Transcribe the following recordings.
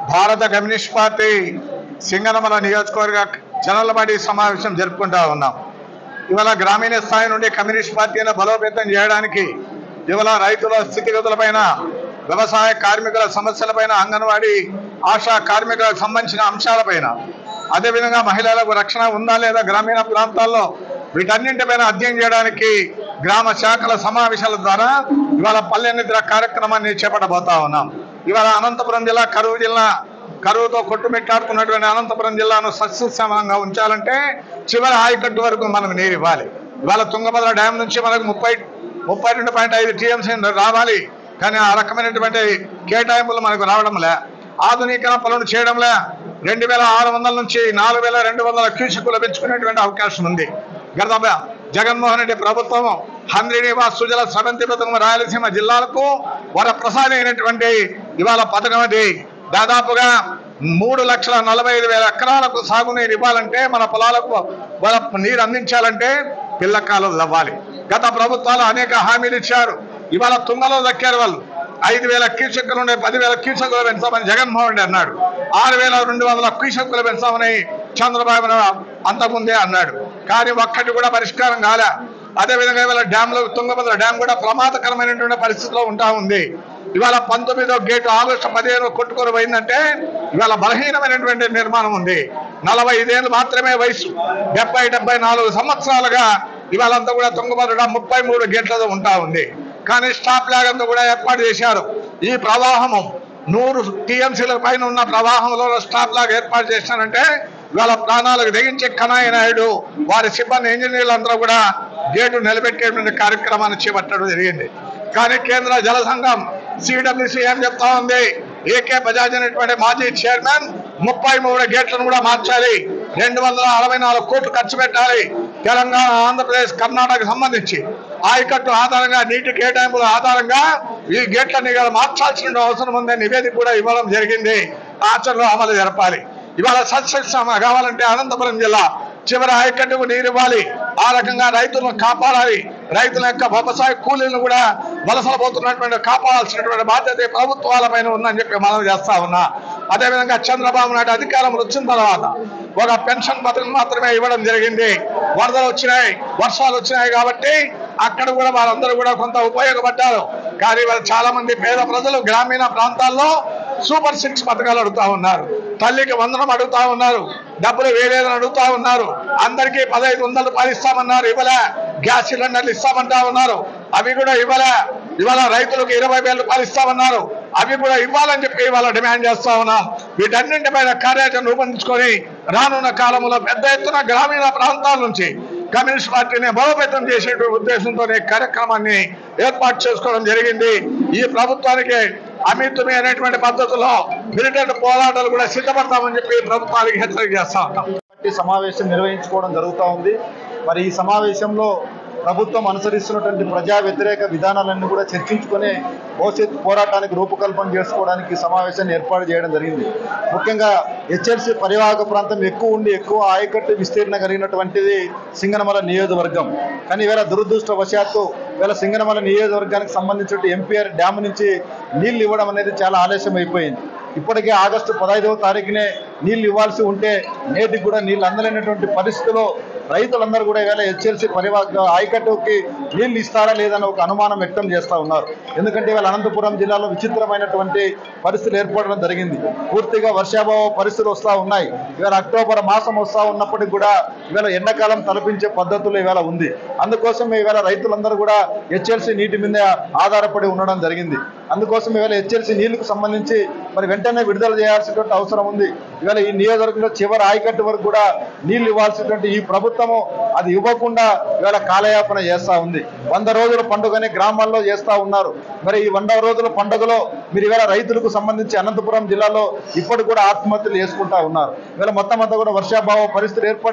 భారత communist party Singanamala నియోజకవర్గ జనలబడి సమావేశం జరుపుకుంటా ఉన్నాం ఇవాళ గ్రామీణ స్థాయి నుండి కమ్యూనిస్ట్ పార్టీని బలోపేతం చేయడానికి ఇవాళ రైతుల స్థితిగతులపైన వ్యవసాయ కార్మికుల సమస్యలపైన అంగన్వాడీ ఆశా కార్మికులకు సంబంధించిన అంశాలపైన అదేవిధంగా మహిళలకు రక్షణ ఉందా లేదా గ్రామీణ ప్రాంతాల్లో వీటన్నింటిపైన అధ్యయనం చేయడానికి గ్రామ శాఖల సమావేశాల ద్వారా ఇవాళ పల్లె నిద్ర కార్యక్రమాన్ని చేపట్టబోతా ఉన్నాం ఇవాళ అనంతపురం జిల్లా కరువు జిల్లా కరువుతో కొట్టుమిట్టాడుతున్నటువంటి అనంతపురం జిల్లాను సస్యశ్యామలంగా ఉంచాలంటే చివరి ఆయకట్టు వరకు మనకు నీరు ఇవ్వాలి ఇవాళ తుంగభద్ర డ్యామ్ నుంచి మనకు ముప్పై ముప్పై రెండు పాయింట్ ఐదు టీఎంసీ రావాలి కానీ ఆ రకమైనటువంటి కేటాయింపులు మనకు రావడంలే ఆధునీకరణ పనులు చేయడంలే రెండు వేల ఆరు వందల నుంచి నాలుగు వేల రెండు వందల క్యూసెక్కులు పెంచుకునేటువంటి అవకాశం ఉంది గత జగన్మోహన్ రెడ్డి ప్రభుత్వం హంద్రీనివా సుజల స్రవంతి పథకం రాయలసీమ జిల్లాలకు వరప్రసాది అయినటువంటి ఇవాళ పథకం అది దాదాపుగా మూడు లక్షల నలభై ఐదు వేల ఎకరాలకు సాగునీరు ఇవ్వాలంటే మన పొలాలకు వాళ్ళ నీరు అందించాలంటే పిల్లకాలు అవ్వాలి గత ప్రభుత్వాలు అనేక హామీలు ఇచ్చారు ఇవాళ తుంగలో దక్కారు వాళ్ళు ఐదు వేల క్యూసెక్కులు ఉండే పదివేల క్యూసెక్కులు పెంచామని జగన్మోహన్ రెడ్డి అన్నాడు ఆరు వేల రెండు వందల క్యూసెక్కులు పెంచామని చంద్రబాబు నాయుడు అంతకుముందే అన్నాడు కానీ ఒక్కటి కూడా పరిష్కారం కాలే అదేవిధంగా ఇవాళ డ్యాంలో తుంగభద్ర డ్యామ్ కూడా ప్రమాదకరమైనటువంటి పరిస్థితిలో ఉంటా ఉంది ఇవాళ పంతొమ్మిదో గేటు ఆగస్టు పదిహేను కొట్టుకొని పోయిందంటే ఇవాళ బలహీనమైనటువంటి నిర్మాణం ఉంది నలభై ఐదేళ్ళు మాత్రమే వయసు డెబ్బై డెబ్బై నాలుగు సంవత్సరాలుగా ఇవాళ అంతా కూడా తుంగభద్ర డ్యామ్ ముప్పై మూడు గేట్లతో ఉంటా ఉంది కానీ స్టాప్ లాగ్ అంతా కూడా ఏర్పాటు చేశారు ఈ ప్రవాహము నూరు టీఎంసీల పైన ఉన్న ప్రవాహంలో స్టాప్ లాగ్ ఏర్పాటు చేశానంటే ఇవాళ ప్రాణాలకు తెగించే కనాయి నాయుడు వారి సిబ్బంది ఇంజనీర్లు అందరూ కూడా గేటు నిలబెట్టేటువంటి కార్యక్రమాన్ని చేపట్టడం జరిగింది కానీ కేంద్ర జల సంఘం సిడబ్ల్యూసి ఏం చెప్తా ఉంది ఏకే బజాజ్ అనేటువంటి మాజీ చైర్మన్ ముప్పై మూడు గేట్లను కూడా మార్చాలి రెండు వందల అరవై నాలుగు కోట్లు ఖర్చు పెట్టాలి తెలంగాణ ఆంధ్రప్రదేశ్ కర్ణాటక సంబంధించి ఆయకట్టు ఆధారంగా నీటి కేటాయింపుల ఆధారంగా ఈ గేట్లని ఇవాళ మార్చాల్సిన అవసరం ఉందని నివేదిక కూడా ఇవ్వడం జరిగింది ఆచరణలో అమలు జరపాలి ఇవాళ సస్యక్షేమ కావాలంటే అనంతపురం జిల్లా చివరి ఆయకట్టుకు నీరు ఇవ్వాలి ఆ రకంగా రైతులను కాపాడాలి రైతుల యొక్క వ్యవసాయ కూలీలను కూడా వలసలు పోతున్నటువంటి కాపాడాల్సినటువంటి బాధ్యత ఈ ప్రభుత్వాల పైన ఉందని చెప్పి మనం చేస్తా ఉన్నా అదేవిధంగా చంద్రబాబు నాయుడు అధికారంలో వచ్చిన తర్వాత ఒక పెన్షన్ పథకం మాత్రమే ఇవ్వడం జరిగింది వరదలు వచ్చినాయి వర్షాలు వచ్చినాయి కాబట్టి అక్కడ కూడా వారందరూ కూడా కొంత ఉపయోగపడ్డారు కానీ వాళ్ళు చాలా మంది పేద ప్రజలు గ్రామీణ ప్రాంతాల్లో సూపర్ సిక్స్ పథకాలు అడుగుతా ఉన్నారు తల్లికి వందనం అడుగుతా ఉన్నారు డబ్బులు వేరేదని అడుగుతా ఉన్నారు అందరికీ పదహైదు వందలు రూపాయలు ఇస్తామన్నారు ఇవ్వలే గ్యాస్ సిలిండర్లు ఇస్తామంటా ఉన్నారు అవి కూడా ఇవ్వలే ఇవాళ రైతులకు ఇరవై వేల రూపాయలు ఇస్తామన్నారు అవి కూడా ఇవ్వాలని చెప్పి ఇవాళ డిమాండ్ చేస్తా ఉన్నాం వీటన్నింటిపైన కార్యాచరణ రూపొందించుకొని రానున్న కాలంలో పెద్ద ఎత్తున గ్రామీణ ప్రాంతాల నుంచి కమ్యూనిస్ట్ పార్టీని బలోపేతం చేసేటువంటి ఉద్దేశంతో ఈ కార్యక్రమాన్ని ఏర్పాటు చేసుకోవడం జరిగింది ఈ ప్రభుత్వానికి అమితమే అనేటువంటి పద్ధతిలో మిలిటరీ పోరాటాలు కూడా సిద్ధపడతామని చెప్పి ప్రభుత్వానికి హెచ్చరిక చేస్తా ఉన్నాం పార్టీ సమావేశం నిర్వహించుకోవడం జరుగుతూ ఉంది మరి ఈ సమావేశంలో ప్రభుత్వం అనుసరిస్తున్నటువంటి ప్రజా వ్యతిరేక విధానాలన్నీ కూడా చర్చించుకొని భవిష్యత్ పోరాటానికి రూపకల్పన చేసుకోవడానికి ఈ సమావేశాన్ని ఏర్పాటు చేయడం జరిగింది ముఖ్యంగా హెచ్ఎల్సి పరివాహక ప్రాంతం ఎక్కువ ఉండి ఎక్కువ ఆయకట్టు విస్తీర్ణ కలిగినటువంటిది సింగనమల నియోజకవర్గం కానీ ఈవేళ దురదృష్టవశాత్తు ఈవేళ సింగనమల నియోజకవర్గానికి సంబంధించిన ఎంపీఆర్ డ్యామ్ నుంచి నీళ్లు ఇవ్వడం అనేది చాలా ఆలస్యం అయిపోయింది ఇప్పటికే ఆగస్టు పదహైదవ తారీఖునే నీళ్లు ఇవ్వాల్సి ఉంటే నేటికి కూడా నీళ్లు అందలేనటువంటి పరిస్థితిలో రైతులందరూ కూడా ఈవేళ హెచ్ఎల్సి పరివాహక ఆయకట్టుకి నీళ్లు ఇస్తారా లేదని ఒక అనుమానం వ్యక్తం చేస్తూ ఉన్నారు ఎందుకంటే ఇవాళ అనంతపురం జిల్లాలో విచిత్రమైనటువంటి పరిస్థితులు ఏర్పడడం జరిగింది పూర్తిగా వర్షాభావ పరిస్థితులు వస్తూ ఉన్నాయి ఇవాళ అక్టోబర్ మాసం వస్తూ ఉన్నప్పటికి కూడా ఇవాళ ఎండాకాలం తలపించే పద్ధతులు ఇవాళ ఉంది అందుకోసం ఇవాళ రైతులందరూ కూడా హెచ్ఎల్సి నీటి మీద ఆధారపడి ఉండడం జరిగింది అందుకోసం ఇవాళ హెచ్ఎల్సి నీళ్లకు సంబంధించి మరి వెంటనే విడుదల చేయాల్సినటువంటి అవసరం ఉంది ఇవాళ ఈ నియోజకవర్గంలో చివరి ఆయకట్టు వరకు కూడా నీళ్లు ఇవ్వాల్సినటువంటి ఈ ప్రభుత్వము అది ఇవ్వకుండా ఇవాళ కాలయాపన చేస్తా ఉంది వంద రోజుల పండుగని గ్రామాల్లో చేస్తా ఉన్నారు మరి ఈ వంద రోజుల పండుగలో మీరు ఇవాళ రైతులకు సంబంధించి అనంతపురం జిల్లాలో ఇప్పటికి కూడా ఆత్మహత్యలు చేసుకుంటా ఉన్నారు ఇవాళ మొత్తం అంతా కూడా వర్షాభావ పరిస్థితులు ఏర్పడి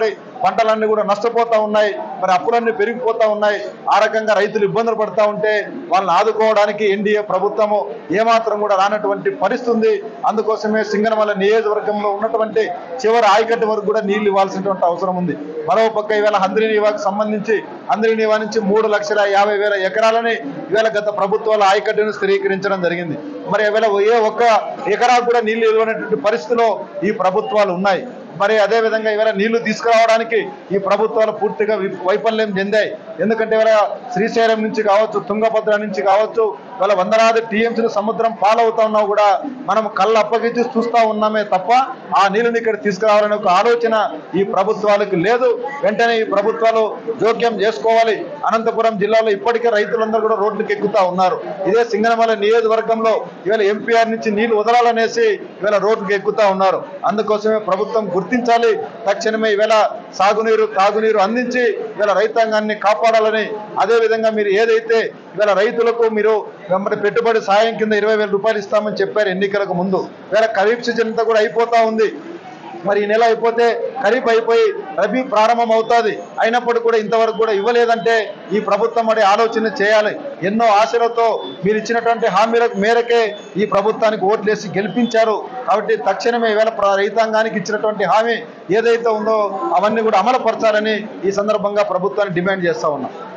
పంటలన్నీ కూడా నష్టపోతా ఉన్నాయి మరి అప్పులన్నీ పెరిగిపోతా ఉన్నాయి ఆ రకంగా రైతులు ఇబ్బందులు పడతా ఉంటే వాళ్ళని ఆదుకోవడానికి ఎన్డీఏ ప్రభుత్వము ఏమాత్రం కూడా రానటువంటి పరిస్థితి ఉంది అందుకోసమే సింగనమల నియోజకవర్గంలో ఉన్నటువంటి చివరి ఆయకట్టు వరకు కూడా నీళ్లు ఇవ్వాల్సినటువంటి అవసరం ఉంది మరో పక్క ఈవేళ హంద్రి నీవాకు సంబంధించి హంద్రి నీవా నుంచి మూడు లక్షల యాభై వేల ఎకరాలని ఈవేళ గత ప్రభుత్వాల ఆయకట్టును స్థిరీకరించడం జరిగింది మరి ఈవేళ ఏ ఒక్క ఎకరాకు కూడా నీళ్లు ఇవ్వనటువంటి పరిస్థితిలో ఈ ప్రభుత్వాలు ఉన్నాయి మరి అదే విధంగా ఇవాళ నీళ్లు తీసుకురావడానికి ఈ ప్రభుత్వాలు పూర్తిగా వి- వైఫల్యం చెందాయి ఎందుకంటే ఇవాళ శ్రీశైలం నుంచి కావచ్చు తుంగభద్ర నుంచి కావచ్చు ఇవాళ వందలాది టీఎంసీలు సముద్రం పాలవుతా ఉన్నా కూడా మనం కళ్ళు అప్పగించి చూస్తా ఉన్నామే తప్ప ఆ నీళ్ళని ఇక్కడ తీసుకురావాలనే ఒక ఆలోచన ఈ ప్రభుత్వాలకు లేదు వెంటనే ఈ ప్రభుత్వాలు జోక్యం చేసుకోవాలి అనంతపురం జిల్లాలో ఇప్పటికే రైతులందరూ కూడా రోడ్లకు ఎక్కుతా ఉన్నారు ఇదే సింగనమల నియోజకవర్గంలో ఇవాళ ఎంపీఆర్ నుంచి నీళ్లు వదలాలనేసి ఇవాళ రోడ్లకు ఎక్కుతా ఉన్నారు అందుకోసమే ప్రభుత్వం గుర్తించాలి తక్షణమే ఇవాళ సాగునీరు తాగునీరు అందించి ఇవాళ రైతాంగాన్ని కాపాడాలని అదే విధంగా మీరు ఏదైతే ఇవాళ రైతులకు మీరు వెంబడి పెట్టుబడి సాయం కింద ఇరవై వేల రూపాయలు ఇస్తామని చెప్పారు ఎన్నికలకు ముందు ఇవాళ ఖరీఫ్ సీజన్ అంతా కూడా అయిపోతా ఉంది మరి ఈ నెల అయిపోతే ఖరీఫ్ అయిపోయి రబీ ప్రారంభం అవుతుంది అయినప్పటికీ కూడా ఇంతవరకు కూడా ఇవ్వలేదంటే ఈ ప్రభుత్వం మరి ఆలోచన చేయాలి ఎన్నో ఆశలతో మీరు ఇచ్చినటువంటి హామీల మేరకే ఈ ప్రభుత్వానికి ఓట్లేసి గెలిపించారు కాబట్టి తక్షణమే ఈవేళ ప్ర- రైతాంగానికి ఇచ్చినటువంటి హామీ ఏదైతే ఉందో అవన్నీ కూడా అమలుపరచాలని ఈ సందర్భంగా ప్రభుత్వాన్ని డిమాండ్ చేస్తా ఉన్నాం